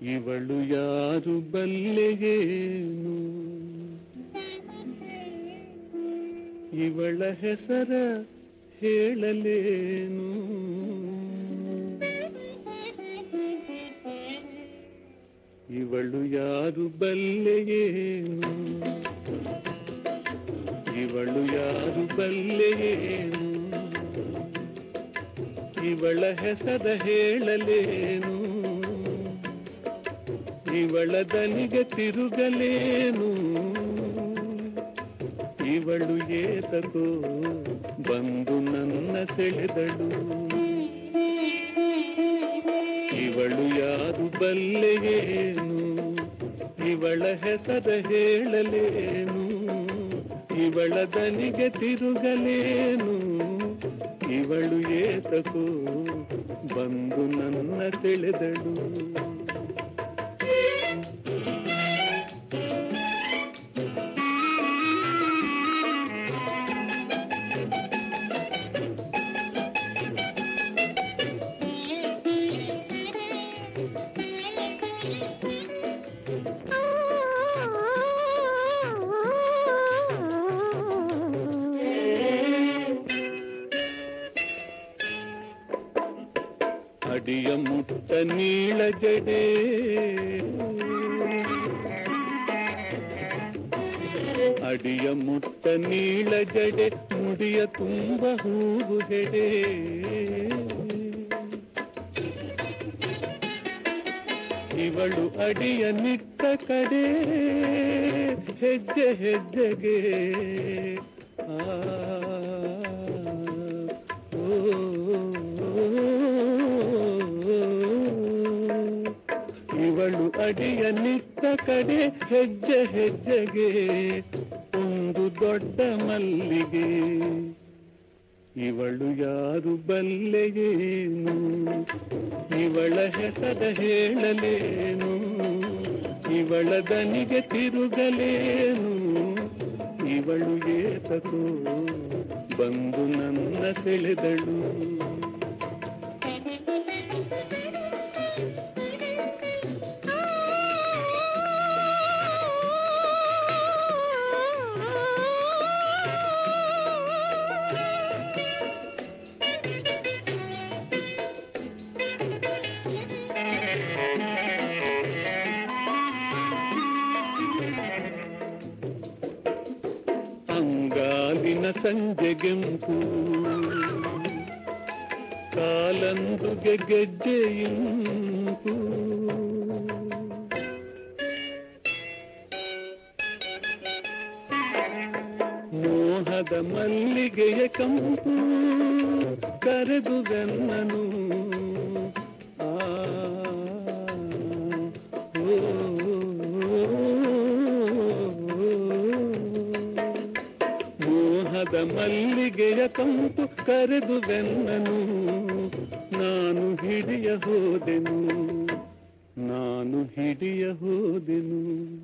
ಇವಳು ಯಾರು ಬಲ್ಲೆಯೇನು ಇವಳ ಹೆಸರ ಹೇಳಲೇನು ಇವಳು ಯಾರು ಬಲ್ಲೆಯೇನು ಇವಳು ಯಾರು ಬಲ್ಲೆಯೇನು ಇವಳ ಹೆಸರ ಹೇಳಲೇನು ಇವಳ ದನಿಗೆ ತಿರುಗಲೇನು ಇವಳು ಏತಕೋ ಬಂದು ನನ್ನ ಸೆಳೆದಳು ಇವಳು ಯಾರು ಬಲ್ಲೆಯೇನು ಇವಳ ಹೆಸರ ಹೇಳಲೇನು ಇವಳ ದನಿಗೆ ತಿರುಗಲೇನು ಇವಳು ಏತಕೋ ಬಂದು ನನ್ನ ಸೆಳೆದಳು ಅಡಿಯ ಮುಟ್ಟ ನೀಳ ಜಡೆ ಅಡಿಯ ಮುಟ್ಟ ನೀಳ ಜಡೆ ಮುಡಿಯ ತುಂಬ ಹೂವು ಹೆಡೆ ಇವಳು ಅಡಿಯ ನಿಟ್ಟ ಕಡೆ ಹೆಜ್ಜೆ ಹೆಜ್ಜೆಗೆ ಆ ಓ, ಇವಳು ಅಡಿಯ ನಿಟ್ಟ ಕಡೆ ಹೆಜ್ಜೆ ಹೆಜ್ಜೆಗೆ ಒಂದು ದೊಡ್ಡ ಮಲ್ಲಿಗೆ ಇವಳು ಯಾರು ಬಲ್ಲೆಯೇನು ಇವಳ ಹೆಸರ ಹೇಳಲೇನು ಇವಳ ದನಿಗೆ ತಿರುಗಲೇನು ಇವಳು ಏತಕೋ ಬಂದು ನನ್ನ ಸೆಳೆದಳು ಅಂಗಾಲಿನ ಸಂಜೆಗೆಂಪು ಕಾಲಂದುಗೆ ಗೆಜ್ಜೆಯಿಂಪು ಮೋಹದ ಮಲ್ಲಿಗೆಯ ಕಂಪು ಕರೆದು ಬೆನ್ನನು ಆ ಓ, ಮೋಹದ ಮಲ್ಲಿಗೆಯ ಕಂಪು ಕರೆದು ಬೆನ್ನನು ನಾನು ಹಿಡಿಯ ಹೋದೆನು ನಾನು ಹಿಡಿಯ ಹೋದೆನು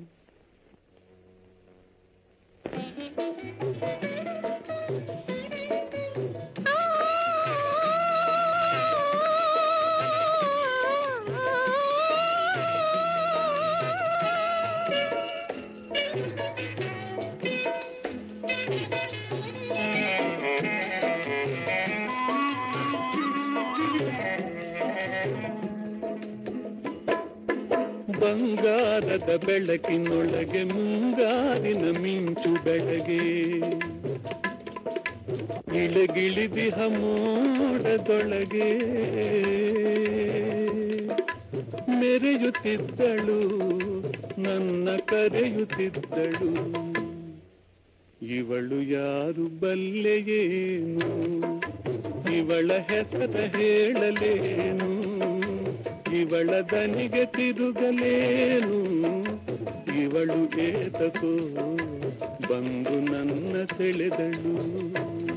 ಬಂಗಾರದ ಬೆಳಕಿನೊಳಗೆ ಮುಂಗಾರಿನ ಮಿಂಚು ಬೆಳಗೆ ಇಳಗಿಳಿದಿಹ ಮೋಡದೊಳಗೆ ಮೆರೆಯುತ್ತಿದ್ದಳು ನನ್ನ ಕರೆಯುತ್ತಿದ್ದಳು ಇವಳು ಯಾರು ಬಲ್ಲೆಯೇನು ಇವಳ ಹೆಸರ ಹೇಳಲೇನು ಇವಳ ದನಿಗೆ ತಿರುಗಲೇನು ಇವಳು ಏತಕೋ ಬಂದು ನನ್ನ ಸೆಳೆದಳು